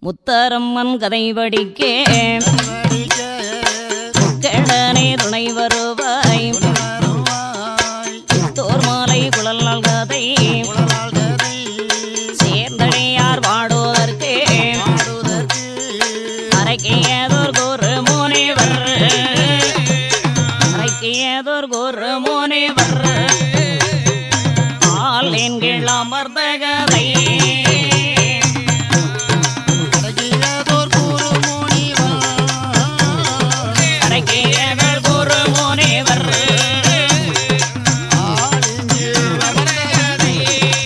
முத்தரம்மன் கதை படிக்கே படிக்க கடனே துணை வருவாய் வருவாய் தோர் மாலை குழல் கதை உடலால் கதை சேர்ந்தடியார் பாடுவதற்கு பாடுவதற்கு அரைக்கியதோர் குரு முனிவர் அரைக்கியதோர் குரு முனிவர் ஆள் என்கிள் அமர்ந்த கதை அடக்கியதோர் குரு முனிவர் அரைக்கியதோர் குரு முனிவர் ஆளிங்கே வளர்ந்ததை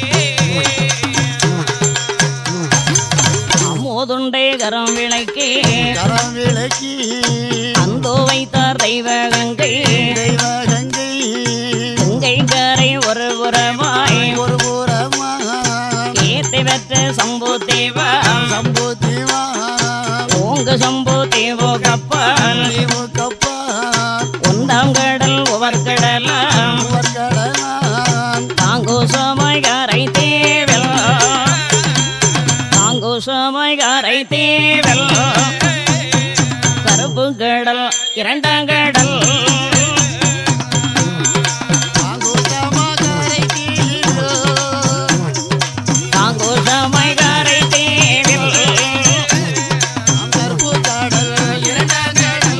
அமுதுண்டே கரம் விளக்கி கரம் விளக்கி அந்தோ வைத்தார் தெய்வ கங்கை தெய்வ கங்கை கங்கை கரை ஒரு புறமாய் ஒரு புறமா கீர்த்தி பெற்ற சம்பு தேவா சம்பு தீவா ஓங்கு சம்பு தேவோ கப்பல் தீவு கப்பா ஒன்றாம் கடல் உவர் கடலாம் கடலாம் தாங்கு சமயரை தேவல் தாங்கு சமயரை தேவல் கருப்பு கடல் இரண்டாம் கடல் ஆங்குத்தமகரை கீழோ தாங்கு சமயரை தேவல் கருப்பு கடல் இரண்டாம் கடல்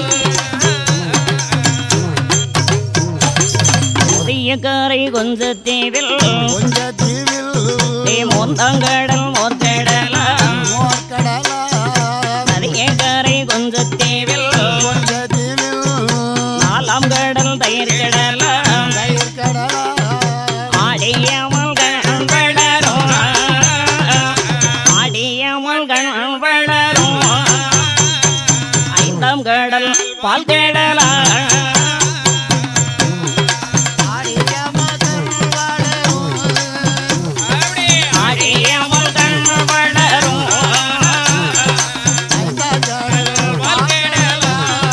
புதிய கரை கொஞ்ச தேவில் கொஞ்ச தீவில் தே மோந்தாங்கடல் மோர்கடலாம் மோர் கடலா நதிய கரை கொஞ்ச தேவில் கொஞ்ச தீவில் நாலாம் கடல் தயிர் கடலாம் தயிர் கடலா ஆடியமல் கண் வளரும் ஆடியமல் கண் வளரும் ஐந்தாம் கடல் பால் கடலா ஆடிய மகர் வாழவும் ஆடியமல் கண் வளரும் ஐந்தாம் கடல் வாழ்கடலா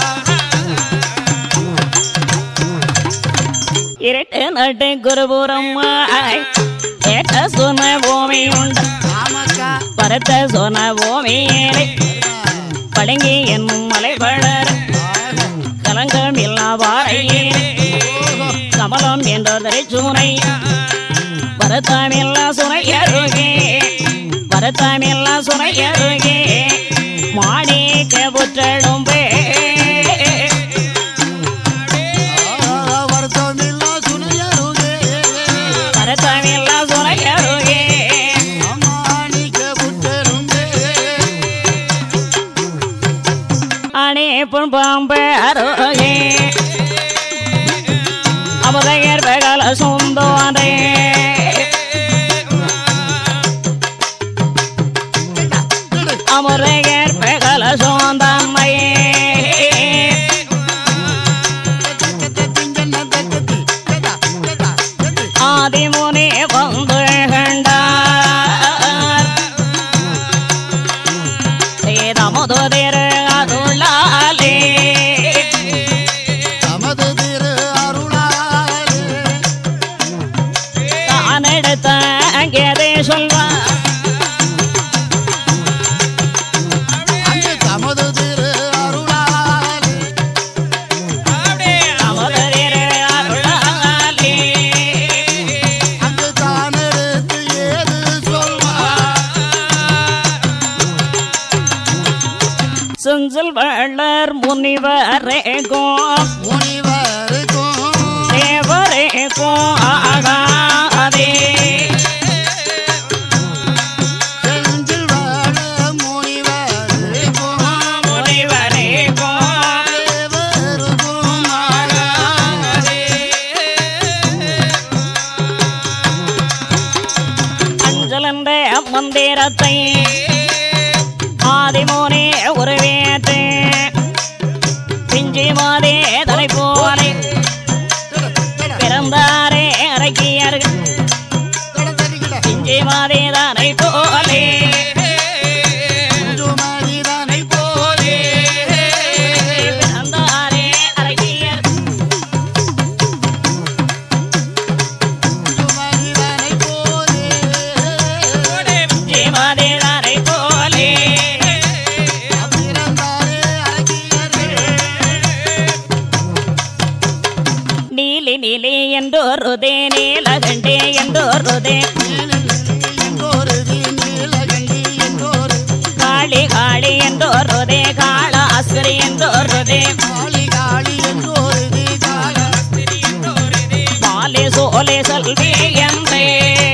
இரட்டு நட்டு குருபுரம்மாய் ஏற்ற சொன்ன பூமி உண்டு ஆமக்கா பரத்த சொன்ன பூமியிலே பழங்கி என்னும் மலை வளர கலங்கம் இல்லா பாறையிலே கமலம் என்ற திரைச்சூனை பரத்தாமில்லா சுனை அருகே பரத்தாமில்லா சுனை அருகே மாணிக்க புற்றடும் பே வருத்தமில்லா சுனையருகே பரத்தாமில்லா சுனை அருகே அம்மாணிக்க புற்றரும்பே அணே பொன் பாம்பு அருகே அமுதையர் பெகல சுந்தோரே அமுதையர் பெகல சுந்தம்மையே ஆதிமுனி வந்து கண்டார் சேதமுதுதிர் அதுளாலே தமது திரு அருளாலே தான் எடுத்த அங்கேதே சொல்வார் அங்கு தமது திரு அருளாலே அமுதுதிர் அருளாலே அங்கு தான் எடுத்து ஏது சொல்வார் செஞ்சல் வளர் முனிவரேகும் முனிவருக்கும் தேவரேகும் ஆகாதே செஞ்சில் வாழ முனிவருக்கும் முனிவரேகும் தேவருக்கும் ஆகாதே. அஞ்சலந்த மந்திரத்தை ஆதிமோனே உருவேற்று பிஞ்சி மாதே தலை போலே பிறந்தாரே அரைக்கியர் என்றொருதே நீலகண்டே என்றொருதே எங்கோருதி நீலகண்டி எங்கோரு காளி காளி என்றொருதே காளாஸ்திரி என்றொருதே காளி காளி எங்கோருதி காள மாலே சோலே செல்வி என்றே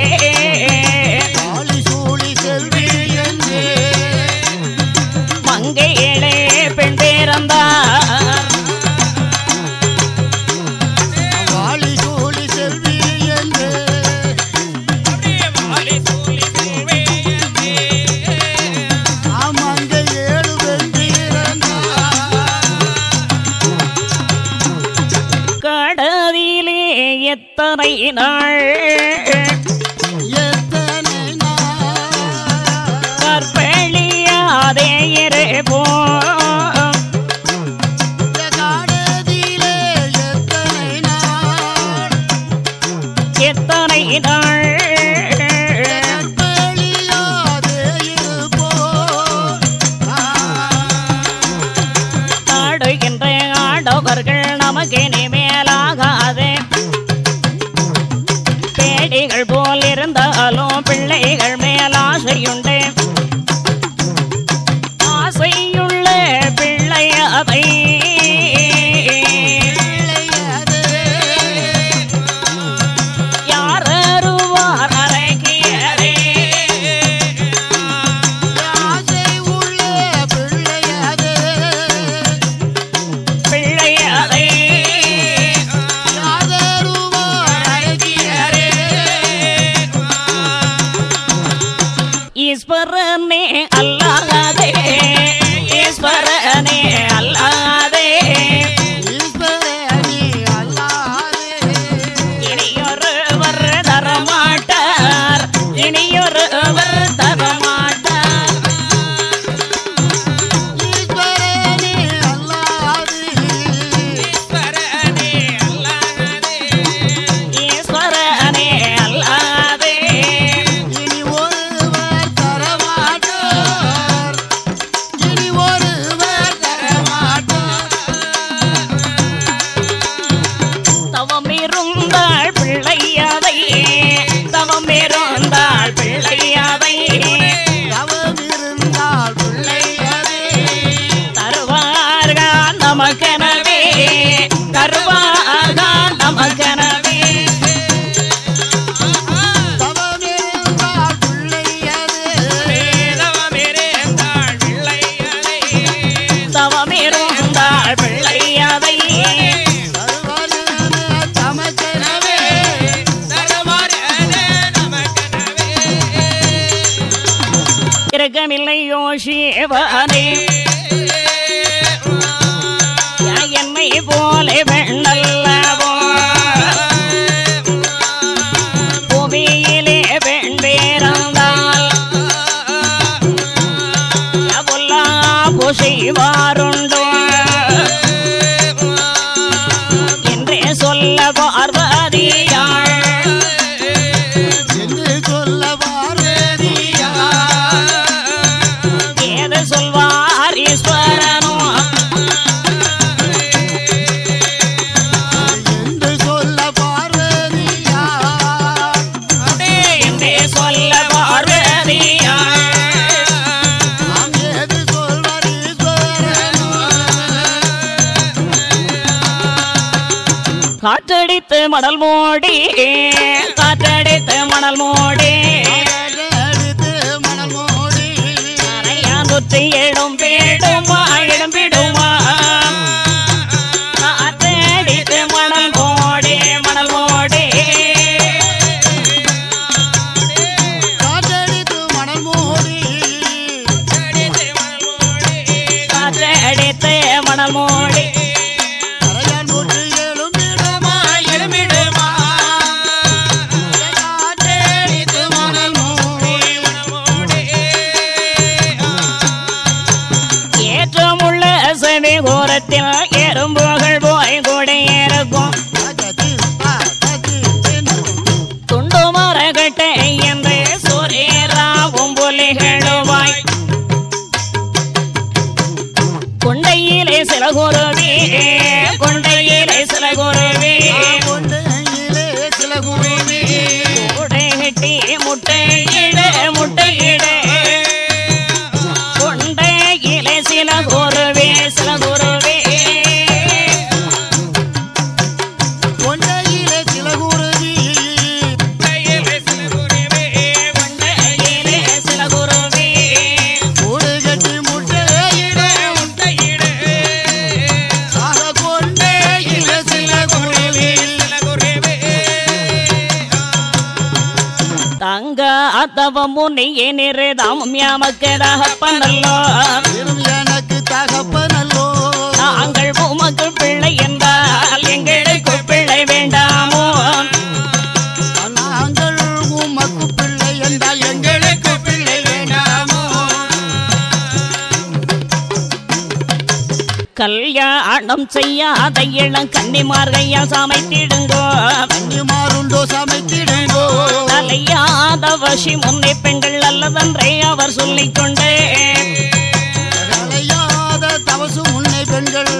காளி சூழி செல்வி என்றே மங்கையிலே பெண் பிறந்தார் காளி சூழி செல்வி என்றே ஆமங்க ஏழு வென்றீரந்தா கடலிலே எத்தனை நாள் எத்தனை நாள் கற்பழியாதே இருப்போம் காடதிலே எத்தனை நாள் எத்தனை நாள் வெளியாதே இருப்போம் ஆடுகின்ற ஆடவர்கள் நமக்கு இனிமேலாகாது பேடிகள் போல் இருந்தாலும் பிள்ளைகள் மேல் ஆசையுண்டு ஆசையுள்ள பிள்ளை அதை யார் அருவார் அரைக்கியரே ஆசை உள்ள பிள்ளையதே பிள்ளை அதை யாதருவார் அழகியரே ஈஸ்வரனே அல்லாதே ஈஸ்வரனே அல்லாதே ஈஸ்வரனி அல்லாதே இனியொருவர் தரமாட்டார் இனியொருவர் தரமாட்டார் ஈஸ்வரனி அல்லாதே ஈஸ்வரனே அல்லாதே இனி ஒருவர் தரமாட்டார் இனி ஒருவர் தரமாட்டார் தவம் இருந்தாள் பிள்ளையாதை தவம் இருந்தாள் பிள்ளையாதை தவம் இருந்தால் பிள்ளையதே தருவார்கள் நமக்கெனவே தருவார்கள் நமக்கெனவே தவம் இருந்தால் பிள்ளையதே தவம் இருந்தாள் பிள்ளையாதை சர்வனன தமக்கெனவே இருக்கமில்லையோ சிவனே என்னை போல வெண்ணல்லவோ புவியிலே பெண் பேரந்தால் பொல்லா புசைவாருண்டோ என்றே சொல்ல பார்வதியாள் என்று சொல்ல பார்வதியா ஏது சொல்வார் ஈஸ்வரனோ என்று சொல்ல பார்வதியா என்றே சொல்ல பார்வதியாள் நாம் ஏது சொல்வர் ஈஸ்வரனோ காற்றடித்து மணல் மூடி காற்றடித்து மணல் மூடி அடித்து மணல் மூடி சுற்றி எழும் பேடுமா இடம் பிடுமா காற்றடித்து மணல் மூடி மணல் மூடி காற்றடித்து மணல் மூடி காற்றடித்து மணல் மூடி கரையான் போட்டு எழும்பிடுமா எழும்பிடுமா காற்றடித்து மணல் மூடி ஏற்றமுள்ள செவி கோரத்தில் எறும்புகள் போய் கூட இருக்கும் தகதி தகதி துண்டு மரகட்டை என்று சூரியராவும் புலிகளுவாய் கொண்டையிலே சில குருவி கொண்டையிலே சில குருவி கொண்டையிலே சில தவமு நீயே நிறதாமும் யாமக்கதாகப்பனல்லோ இரும் எனக்கு தகப்பனல்லோ நாங்கள் உமக்கு பிள்ளை என்றால் எங்களுக்கு பிள்ளை வேண்டாமோ நாங்கள் உமக்கு பிள்ளை என்றால் எங்களுக்கு பிள்ளை வேண்டாமோ கல்யாணம் செய்யாத இளம் கன்னிமார்கையால் சமைத்திடுங்கோ கன்னிமாருண்டோ சமைத்திடுங்கோ தலையாத வசி முன்னை பெண்கள் அல்லதன்றே அவர் சொல்லிக் கொண்டே கலையாத தவசு முன்னை பெண்கள்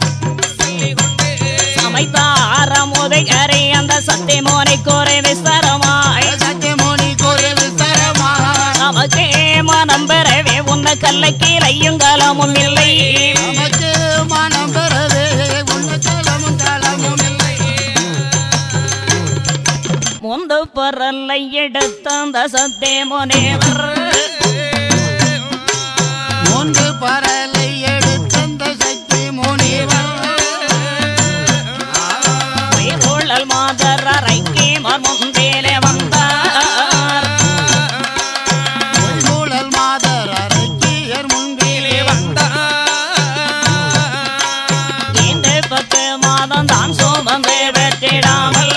சமைத்தார முதையரை அந்த சத்தியமோனை கோரை விஸ்தரமாய் சத்தியமோனி கோரை விஸ்தரமா நமக்கே மனம் பெறவே உன்ன கல்லக்கீரையும் காலமும் இல்லை நமக்கு மனம் பெறவே உன்ன காலமும் காலமும் இல்லை முந்து பரலை எடுத்த அந்த சத்தியமோனேவர் மூன்று பரலை எடுத்தந்த சக்தி முனிவர் உயிர்கொள்ளல் மாதர் அறைக்கே முந்தேலே வந்தார் சூழல் மாதர் அரக்கியர் முன்பிலே இந்த பத்து மாதம் தான் சோமந்து வெற்றிடாமல்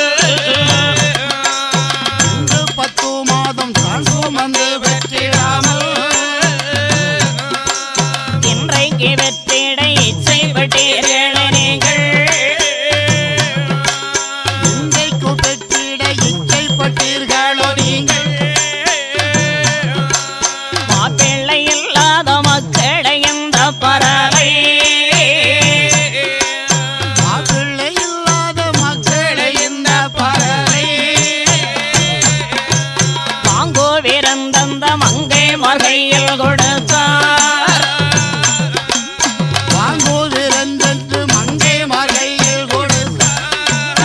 இன்று பத்து மாதம் தான் சுமந்து வெற்றிடாமல் இன்றைக்கு வெற்றிட இச்சைப்பட்டீர்களே நீங்கள் இன்றைக்கு பெற்றிட இச்சைப்பட்டீர்களோ நீங்கள் மாப்பிள்ளை இல்லாத மக்களை இந்த பறவை மாப்பிள்ளை இல்லாத மக்களை இந்த பறவை வாங்கோ விருந்தந்த மங்கை மகையில் கொடுத்தார் வாங்குவதிரந்தென்று மங்கை மகையில் கொடுத்தார்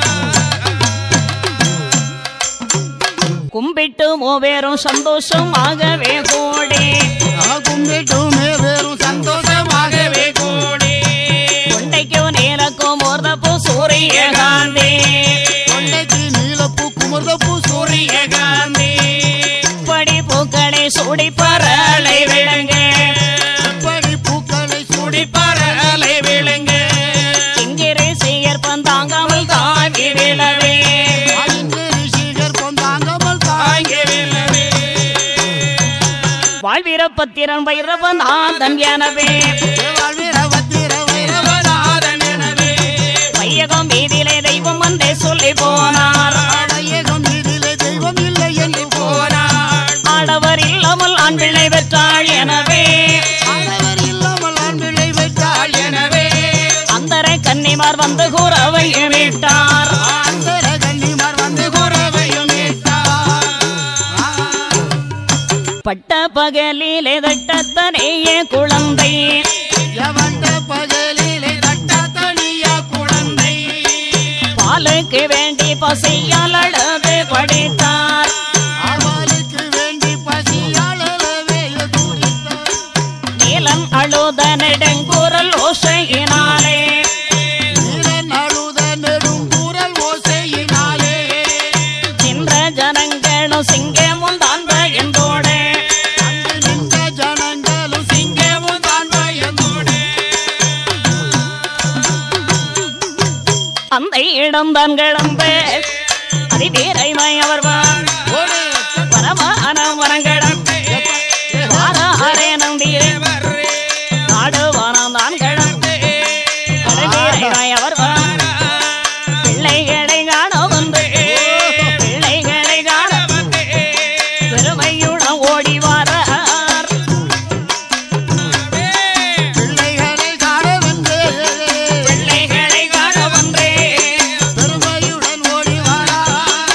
கும்பிட்டு மூவேரும் சந்தோஷமாகவே கூடி கும்பிட்டுமே வெறும் சந்தோஷமாகவே கூடி கொண்டைக்கும் நீலக்கும் மோர்தப்பு சூரியகாந்தி கொண்டைக்கு நீலப்பூ குமுதப்பூ சூரியகாந்தி படி பூக்களை சூடி பரலை விளங்க படி பூக்களை சூடி பரலை விழுங்க இங்கிரு சீயற்பம் தாங்காமல் தாங்கி விழவே வாழ்ந்து ரிஷிகர் கொண்டாங்காமல் தாங்கி விழவே வாழ்வீரப்பத்திரன் வைரவநாதன் எனவே வாழ்விரவத்திர வைரவநாதன் எனவே வையகம் வீதியிலே தெய்வம் வந்தே சொல்லி போனார் வையகம் இதிலே தெய்வம் இல்லை என்று போனார் ஆடவர் இல்லாமல் ஆண் பிள்ளை பெற்றாள் எனவே ஆடவர் இல்லாமல் ஆண் பிள்ளை வைத்தாள் எனவே அந்தர கன்னிமார் வந்து கூறவை மீட்டார் அந்தர கன்னிமார் வந்து குறவையும் மீட்டார் பட்ட பகலிலே தட்டத்தனையே குழந்தை எவண்ட பகலிலே தட்ட தனியா குழந்தை பாலுக்கு வேண்டி பசியால் அழுது படித்தார் அவளுக்கு வேண்டி பசியாளவே துடித்தார் நீலன் அழுத நெடுங்குரல் ஓசையினாலே வீரன் அழுத நெடுங்குரல் ஓசையினாலே நின்ற ஜனங்களும் சிங்கமும் தான் பயந்தோட அங்கு நின்ற ஜனங்களும் சிங்கமும் தான் பயந்தோடு அந்த இடம் தான் கிளம்ப அதிவீரைமாய் அவர் ஒரு பரமான மரங்கிடம்பே வாராரே நம்பீரே நாடுவானம் தான் கிளம்பே அதிவீரைமாய் அவர் பிள்ளைகளை காண வந்து பிள்ளைகளை காண வந்து பெருமையுடன் ஓடி வாரார் பிள்ளைகளை காண வந்து பிள்ளைகளை காண வந்தே பெருமையுடன் ஓடி வாரார்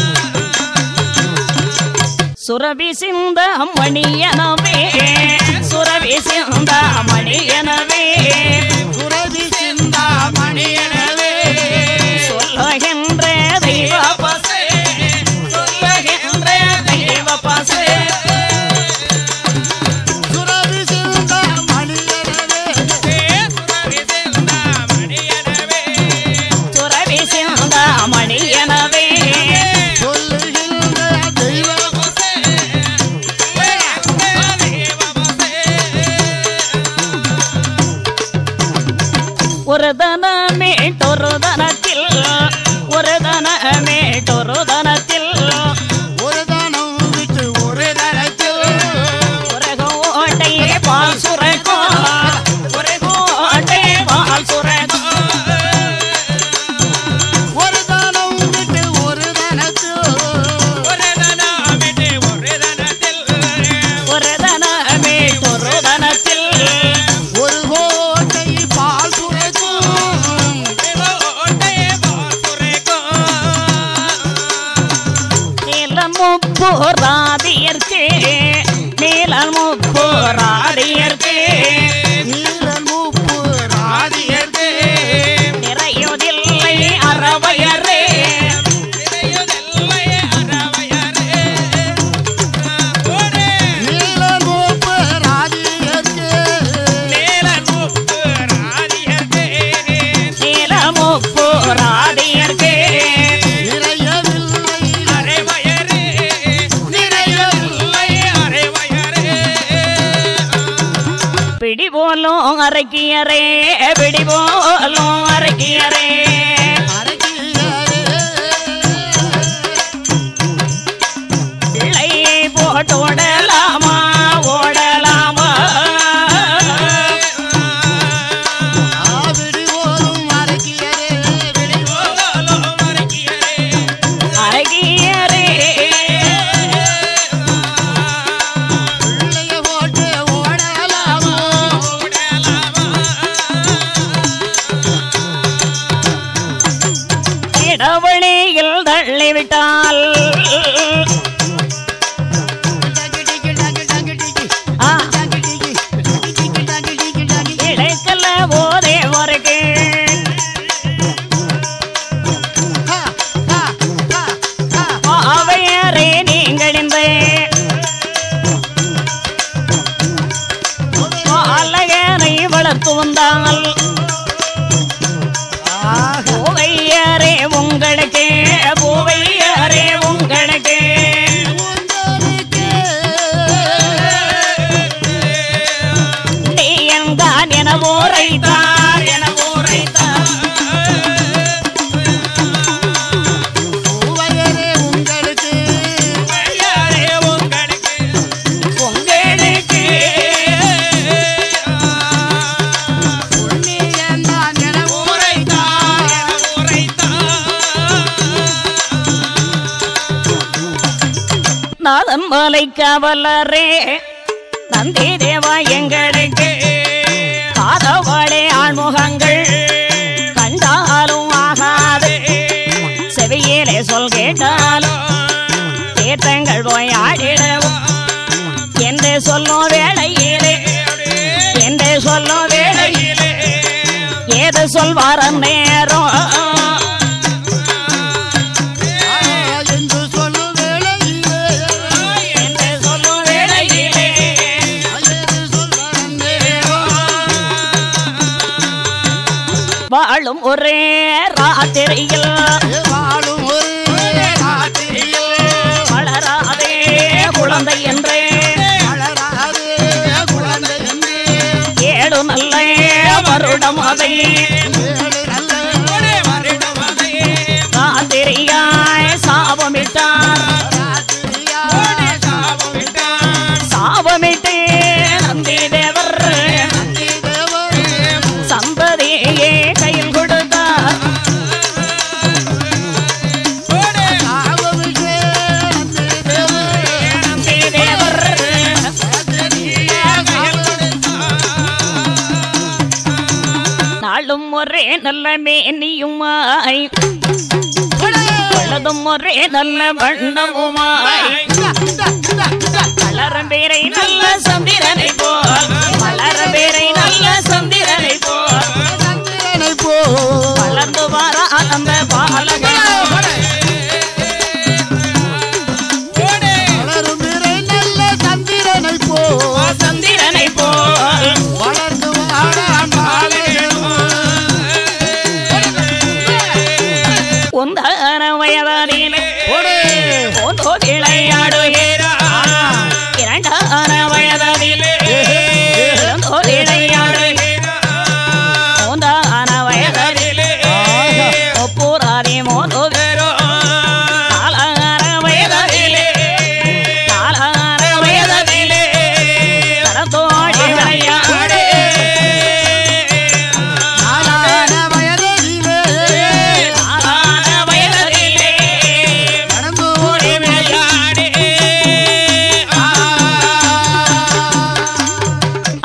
சுரபி சிந்த மணியனவே சுரபி சிந்த மணியனவே சுரபி சிந்தாமணி எனவே சொல்லுகின்ற தெய்வ பசே சொல்லுகின்ற தெய்வ பசே சுரபி சிந்தாமணி எனவே சுரபி சிந்த மணியனவே சொல்லுகின்ற தெய்வ ஒரு தனமேட்டொரு தனத்தில் ஒரு தனமேட்டொரு தனத்தில் ஒரு தானம் விட்டு ஒரு தரத்தில் ஒரு கோட்டையே பால் சுரக்கும் ஒரு கோட்டையே பால் சுரக்கும் ஒரு தானம் விட்டு ஒரு தனத்தில் ஒரு தனமேட்டொரு தனத்தில் ஒரு கோட்டை பால் சுரக்கும் நீலம் முப்போராதியர்க்கு நீலம் முப்போராதியர்க்கு நீலன் மூப்பு ராதியர்க்கு நிறையுதில்லை அறவையரே நீலன் மூப்பு ராதியர்க்கு நீலம் முப்போராதியர்க்கு நிறையவில்லை நிறையவில்லை பிடி போலும் அரைக்கியரே பிடி போலும் அரைக்கியரே பிள்ளையை போட்டு ஓடலாமா ஓடலாமா அரைக்கியரே இடவழியில் தள்ளிவிட்டால் ஆ, இடைக்கல்ல போதே வரைக்கு அவையரே நீங்களிந்தே அழகனை வளர்த்து வந்தால் பூவையரே உங்களுக்கு பூவையரே உங்களுக்கு நீ என்தான் என ஊரைத்தார் என ஊரைத்தார் உங்களுக்கு நாதன் மலை கவலரே நந்தி தேவா எங்களுக்கு காதவாளே ஆண்முகங்கள் கண்டாலும் ஆகாது செவியிலே சொல் கேட்டாலும் தீர்த்தங்கள் போய் ஆடிடவும் என்று சொல்லும் வேளையிலே என்று சொல்லும் வேளையிலே ஏது சொல்வார் நேரம் என்று சொல்லும் வேளையிலே என்று சொல்லும் வேளையிலே என்று சொல்லும் நேரம் வாழும் ஒரே ராத்திரியில் வாழும் ஒரு ராத்திரியில் வளராதே குழந்தை என்றே வளராது குழந்தை என்று ஏழு நல்ல வருடம் அதை ஏழு நல்ல ராத்திரியாய் சாபமிட்டார் ராத்திரியாய் சாபமிட்டு நந்தி தேவர் நந்தி தேவர் சந்ததியே கையில் கொடுத்தார் சாபமிட்டு நந்தி தேவர் நந்தி தேவர் நாளும் ஒரே நல்ல மேனியுமாய் உள்ளதும் ஒரே நல்ல வண்ணமுமாய் மலரம்பேரை நல்ல சந்திரனை போல் மலரம்பேரை நல்ல சந்திரனை போல் சந்திரனை போ வளர்ந்து வர அந்த பாலகன் வளரும் நிறை நல்ல சந்திரனை போ சந்திரனை போல் வளர்ந்து வாழான் உந்தான வயதானிலே போன்றோ விளையாடுகிறார் இரண்டான வயதானிலே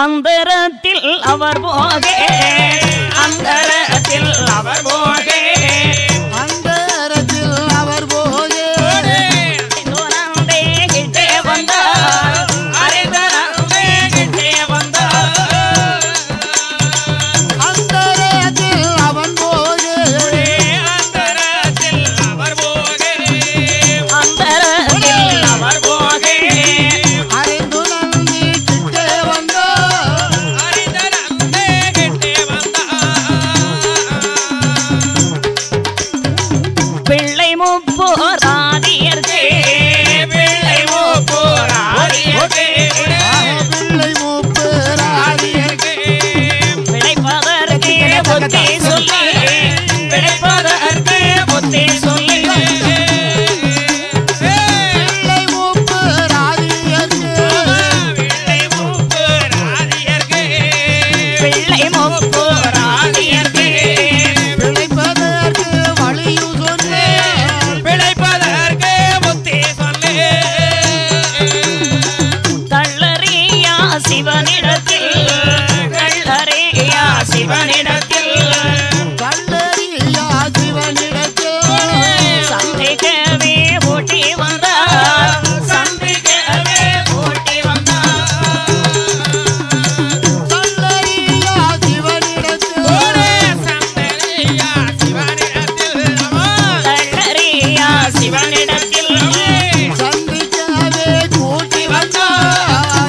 அந்தரத்தில் அவர் போகே அந்தரத்தில் அவர் போகே அந்தரத்தில் அவர் போகே துறந்தே கிட்டே வந்தார் அறிந்தரந்தே கிட்டே வந்தார் அந்தரத்தில் அவன் போகே அந்தரத்தில் அவர் போகே அறிந்து நம்பி கிட்டே வந்தார் பிள்ளை முப்போராதியர்கே பிள்ளை முப்போராதியர்கே ஆக பிள்ளை மூப்பராதியர் பிழைப்பதற்கு புத்தி சொல்லி பிழைப்பதற்கு புத்தி சொல்லி பிள்ளை மூப்பராதியர் பிள்ளை முப்போராதியர்கே பிழைப்பதற்கு வழியும் சொன்னேன் கள்ளறியா சிவனிடத்தில் கள்ளறியா சிவனிடத்தில் கல்லறியா சிவனிடத்தில் சந்திக்கவே ஓட்டி வந்தார் சந்திக்கவே ஓட்டி வந்தார் கல்லறியா சிவனிடத்தில் கள்ளறியா சிவனிடத்தில் சந்திக்கவே கூட்டி வந்தார்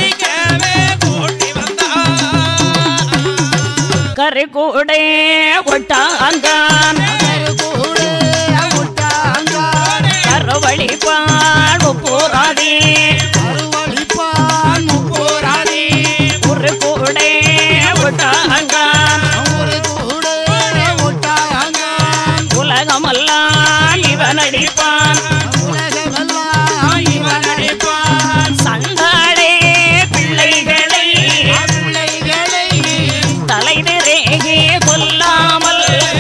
கருக்கூடே ஒட்டாங்கான் அவர் கூட விட்டாங்க கருவழிப்பாடு போராடி அருவழிப்பான் முப்போராதி ஒரு கூடே ஒட்டாங்கான் ஒரு கூட விட்டாங்க உலகமெல்லாம் இவன் அடிப்பான் உலகமெல்லாம் இவன் அடிப்பான் சண்டாளே பிள்ளைகளை பிள்ளைகளை தலை நிறைகே கொல்லாமல்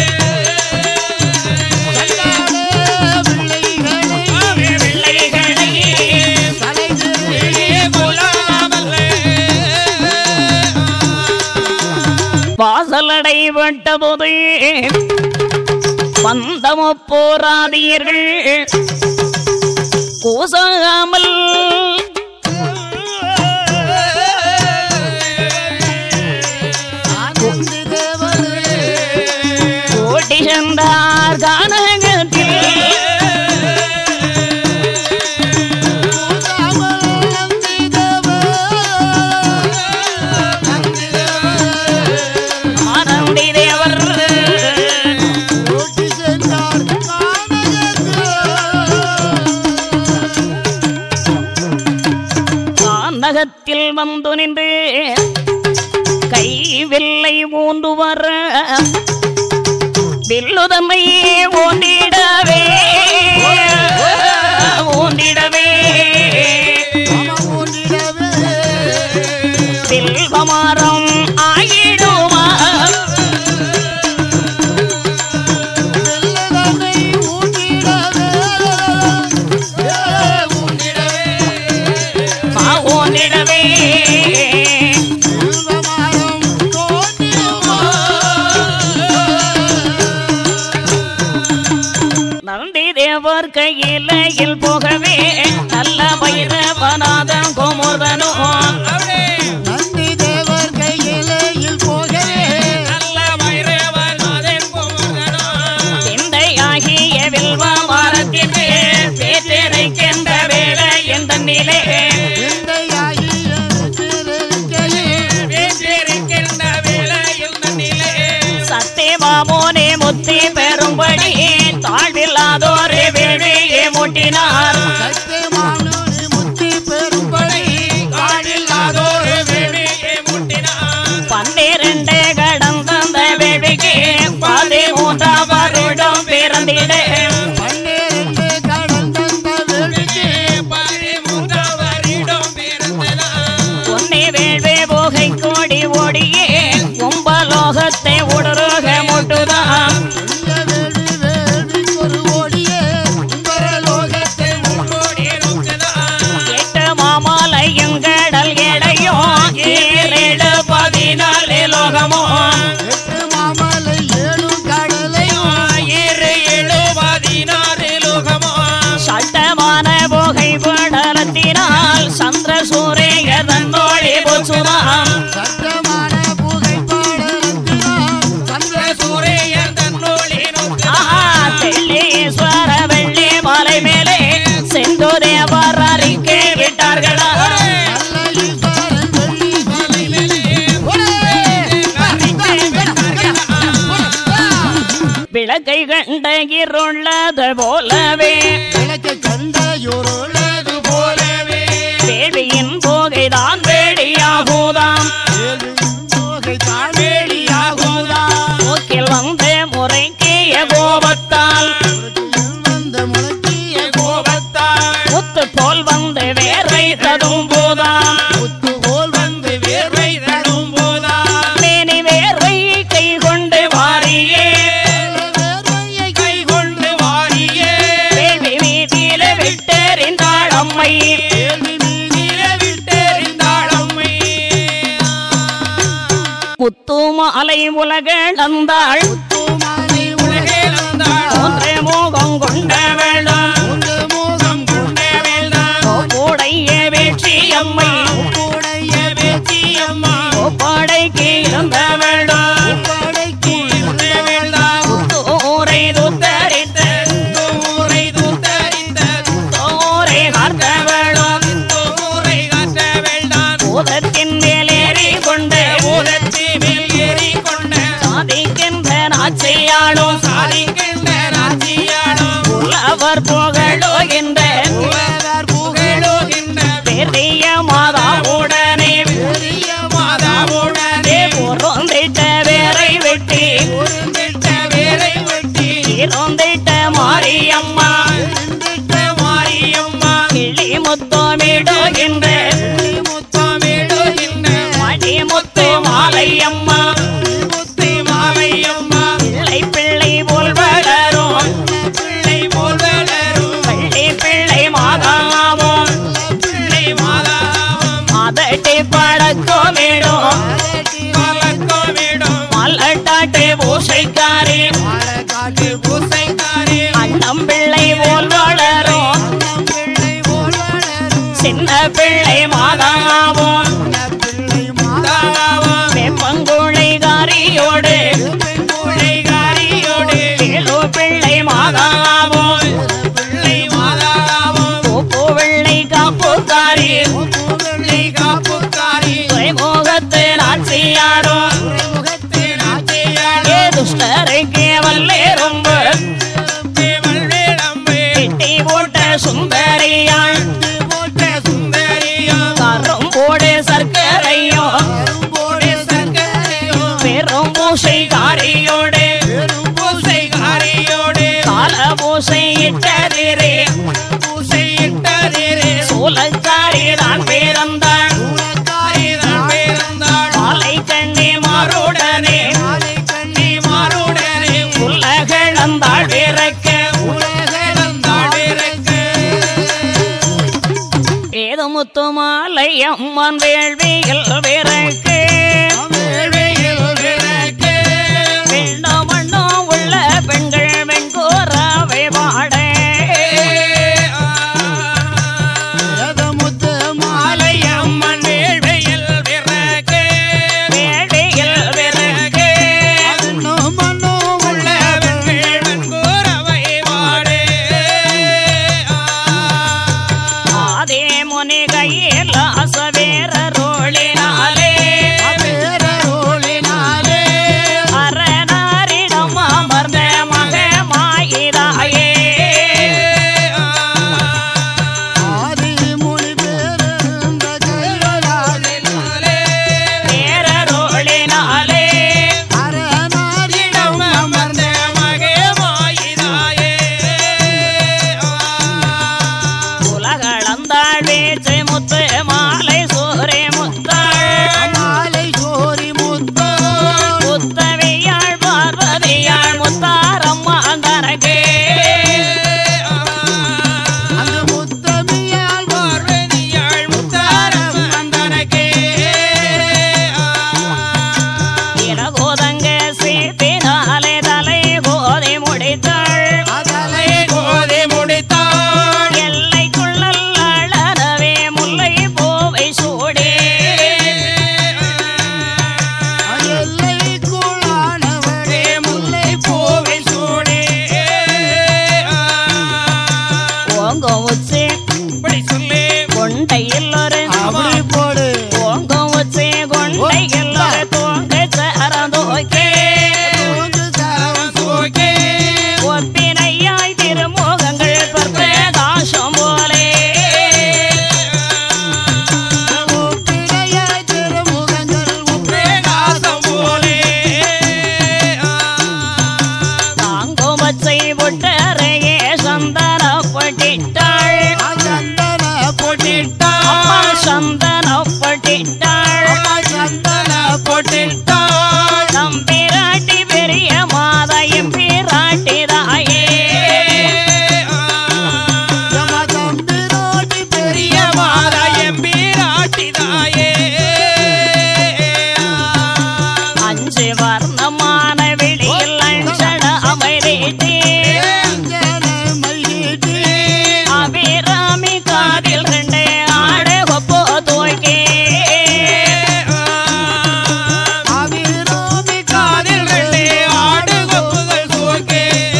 கண்டாலே பிள்ளைகளை பிள்ளைகளை தலை திரும்பி வாசலடை விட்ட போது பந்தம போராதியர்கள் கூசாமல் ஆனந்தி தேவரே ஓட்டி சென்றார் கானகத்தில் ஆனந்தி தேவர் கானகத்தில் வந்து நின்று கை வில்லை ஊண்டு வர வில்லுதமை ஓண்டிடவே ஓண்டிடவே வில்வமரம் ஆயிடுமா மா ஓண்டிடவே நந்தி தேவர் கையிலையில் போகவே நல்ல வைரவநாதன் கோமுதனும் நந்தி தேவர் கையில் பூதாம் சத்தமான புகைப்பாடலத்தினால் சந்திர சூரியன் தன்னொழினுக்கு ஆஹா தெள்ளீஸ்வர வெள்ளி மலை மேலே செந்து தேவர் அறிக்கை விட்டார்களா நல்ல ஈஸ்வரன் வெள்ளி மலை மேலே ஒரே விளக்கை கண்ட இருளது போலவே விளக்கு கண்ட யுருளது போலவே வேள்வியின் போகைதான் வேடியாகுதாம் போகை தாழ்வேலியாகுதான் மூக்கில் வந்து முறைக்கிய கோபத்தால் வந்த முழக்கிய கோபத்தால் முத்து போல் வந்து வேர்வைத்ததும் போதாம் முத்து போல் வந்து வேர்வை தடும் போதா மேனி வேர்வை கை கொண்டு வாரியே வேர்வையை கை கொண்டு வாரியே வேள்வி வீதியில விட்டெறிந்தாள் அம்மை கேள்வி மீதில விட்டெறிந்தாளம்மை முத்து மாலை உலகளந்தாள் தூமாலை உலகே உலகேலந்தாள் ஒன்றே மோகம் கொண்ட வேளம் உங்க மோகம் கொண்டே உடைய வேட்சி அம்மை கூடைய வேச்சியம்மா படைக்கு இருந்த வேளம் படைக்கு ஊரை துத்தரித்த ஊரை தூத்தறிந்த தோரை காத்த வேளம் ஊரை காட்ட வேண்டாம் பூதத்தின் மேலேறி கொண்டு பூதத்தி மேல் ஏறி கொண்ட சாதிக்கின்ற நாச்சியாளும் சாதிக்கின்ற ராஜியாளும் புலவர் புகழோகின்ற உலகர் புகழ் புகழோகின்ற பெரிய மாதாவுடனே பெரிய மாதாவுடனே பொருந்திட்ட வேரை வெட்டி பொருந்திட்ட வேரை வெட்டி இருந்திட்ட மாரியம்மா இருந்திட்ட மாரியம்மா கிளி முத்தமிடுகின்ற முத்தமிடுகின்ற மணிமுத்து மாலையம்மா முத்தி மாலையம்மா பிள்ளை பிள்ளை போல் வளரும் பிள்ளை போல் வளரும் பள்ளி பிள்ளை மாதாவும் பிள்ளை மாதாவும் அதட்டி பழக்கமிடும் கலக்கமிடும் மல்லட்டாட்டு பூசைக்காரி காட்டு பூசைக்காரி அண்ணம் பிள்ளை போல் வளரும் பிள்ளை போல் வளரும் சின்ன பிள்ளை மாதாவும் பிள்ளை மாதா தாவும் வெப்பங்குழைகாரியோடு பிள்ளைகாரியோடு கேளு பிள்ளை மாதாவும் பிள்ளை மாதாவும் பூப்பு வெள்ளை காப்புக்காரி பிள்ளை காப்புக்காரி துறைமுகத்து நாச்சியாடும் முகத்தின் ஆட்சியாளர் ஏ துஷ்டருக்கு வல்லேரும்பு தேவல் வேளம்பு கெட்டி போட்ட சுந்தரியாள் போட்ட சுந்தரியும் கரும் போடு சர்க்கரையும் கரும்போடு சர்க்கரையும் பெரும் பூசைக்காரியோடு பூசைக்காரியோடு கால பூசை இட்டதிரே பூசையிட்டதிரே சூலக்காரி தான் பிறந்தாள் சூளக்காரிதான் பிறந்தாள் மாலை கண்ணி மாறுடனே மாலை கண்ணி மாறுடனே உலகளந்தாள் பிறக்க உலகளந்தாள் பிறக்க ஏது முத்து மாலை அம்மன் வேள்வியில் பிறக்கு வேள்வியில் பிறக்க விண்ணோ மண்ணோ உள்ள பெண்கள் வெண்கோராவை பாட ஏதமுத்து மாலை மாலையம்மன் வேள்வியில் பிறக்க வேள்வியில் பிறக்கு மண்ணோ மண்ணோ உள்ள உள்ளவன் கூறவை வாடே ஆதே முனி கையில் அசவேர ரோளினாலே பிள்ளைகள் தூங்கு சரந்தோக்கே தூங்கு சரம் தூக்கி ஒப்பினையாய் திருமுகங்கள் பிரகாசம் போலே உப்பிடைய திருமுகங்கள் பிரகாசம் போலே தாங்கும் பச்சை புட்டரையே சந்தனப்பட்டிட்டாள் சந்தன போட்டிட்டான் அம்மா சந்தனப்பட்டிட்டாள் சந்தன போட்டிட்டான் நம்பிராட்டி பெரிய மாதாயம் பிராட்டி தாயே யம தம்பிரோடி பெரிய மாதாயம் பீராட்டிதாயே அஞ்சு வர்ணமான வெளியில் அஞ்சட அமைதிட்டு அஞ்சன மையிட்டி அபிராமி காதில் ரெண்டு ஆடு ஒப்போ தூக்கி அபிராமி காதில் ரெண்டு ஆடு கொப்புகள் தூக்கி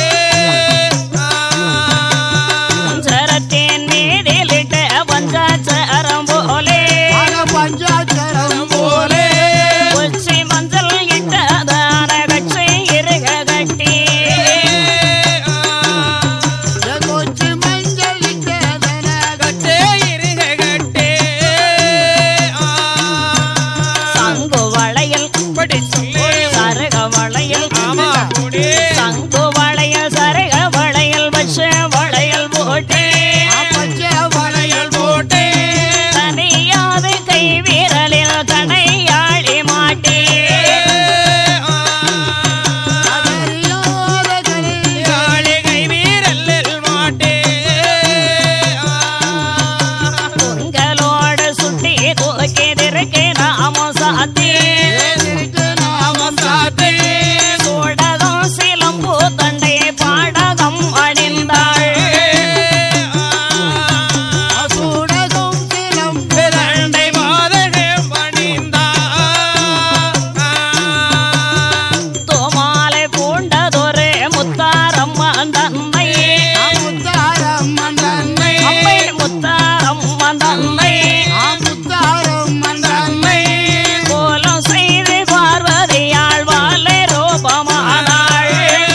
சரத்தின் மீதிலிட்ட பஞ்சாச்சரம் போலே அக பஞ்சாட்சரம் போலே உச்சி மஞ்சள் இட்டதான கட்சி இருக கட்டி கொச்சி மஞ்சள் இட்டதன கட்டே இருக கட்டே சங்கு வளையல் படி சொல்லி சருக வளையல் ஆமா குடி சங்கு வளையல் சருக வளையல் வச்ச வளையல் போட்டு பச்சை வளையல் வளையல் போட்டே தனியாது கை வீரலில் தடையாளி மாட்டி அகரியாத கரை காளிகை வீரல்லில் மாட்டே உங்களோடு சுட்டி தூக்கி திருக்கு நாம சாத்தி ஏதிருக்கு நாம சாத்தே சூடகம் சிலம்பு தண்டை பாடகம் அணிந்தாள் சூடகும் சிலம் தண்டை மாதகே பணிந்தா தோமாலை பூண்டதொரு முத்தாரம்மன் தந்தை முத்தாரம் மன்னன்னை அம்மை முத்தாரம்மன் தந்தை முத்தாரம் மன்னன்னை கோலம் செய்து பார்வதியாள் வாழை ரூபமானாள்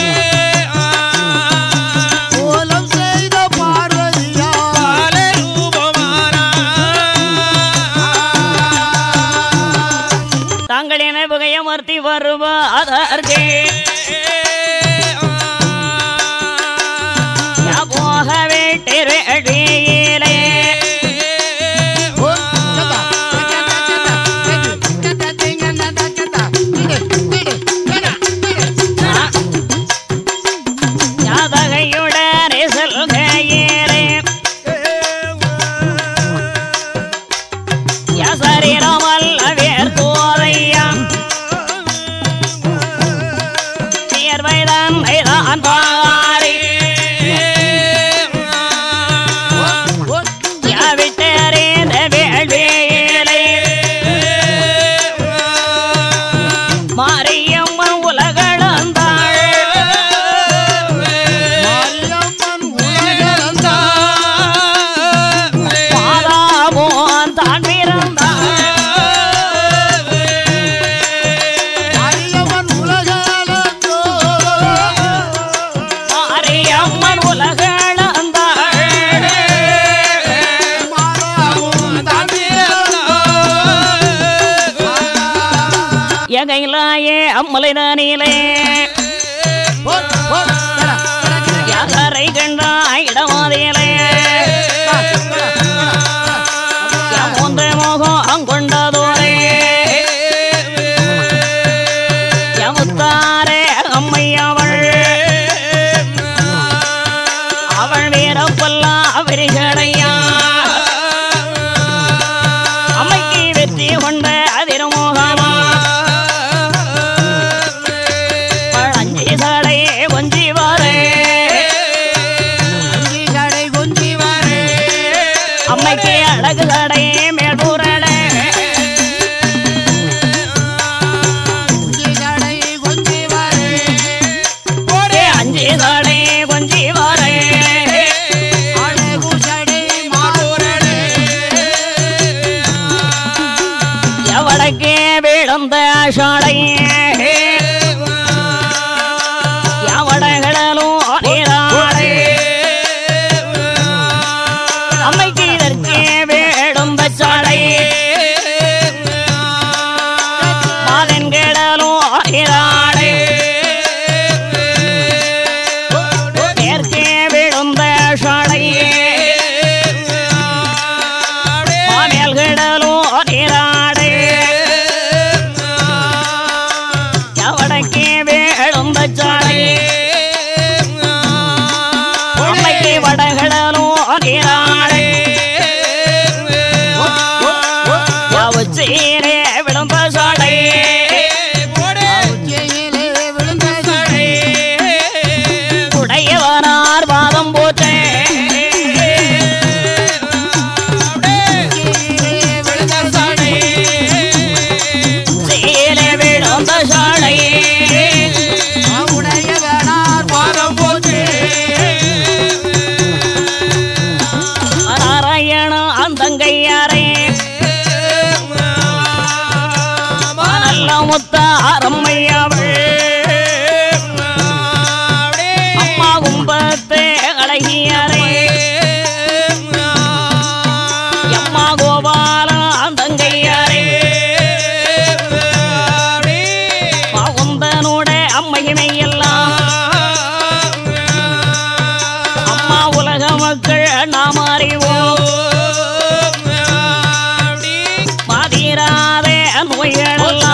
கோலம் செய்த பார்வதியா தங்களின் புகையமர்த்தி வருவாதற்கே போக வீட்டிலே யாதகையுடனே செல்கையிலே யசரீரமல்ல வேர்த்தோதையம் வியர்வைதான் வைதான் பாரி யாவிட்டறிந்த வேள்வியிலே மாரியம்மன் உலகளந்தாள் மாரியம்மன் உலகளந்த பாதாமோன் தான் பிறந்தாள் மாரியம்மன் உலகளந்தோ மாரியம்மன் உலகளந்தாள் மாறாவும் எகையிலாயே அம்மலை தானிலே யாரை கண்டாய் இடமாதிலே மூன்று மோகம் அங்கொண்டதோரே யமுத்தாரே அம்மை அவள் அவள் வீரப்பல்லா விரிகடையா அம்மைக்கு வெற்றி கொண்ட அதிரமோகமா அஞ்சு சடையே ஒஞ்சி வாரே விழுந்த சாலை யாவடகளும் நீராடே அம்மைக்கு இதற்கே விழுந்த சாலை மாதன்கிடலும் நீராடே மேற்கே விழுந்த சாலை மாமேல்கிடலும் நீராடே எவடக்கே விழுந்த சாலை அம்மைக்கு வடகிடலும் நீராடே யாவச்சீரே விழுந்த சாலை உச்சியிலே விழுந்த சாலை உடையவனார் பாதம் போற்றே உச்சியிலே விழுந்த சாலை சீலே விழுந்த சாலை உடையவனார் பாதம் போற்றே நாராயண அந்தங்கையாரே நல்ல முத்த அரம்மையாவள் அம்மா கும்பத்தே அழகியாரே அம்மா கோபால அந்தங்கையாரே குந்தனோட அம்மையினை எல்லாம் அம்மா உலக மக்கள் நாம் அறிவோம் மாதிராதே நோய்களெல்லாம்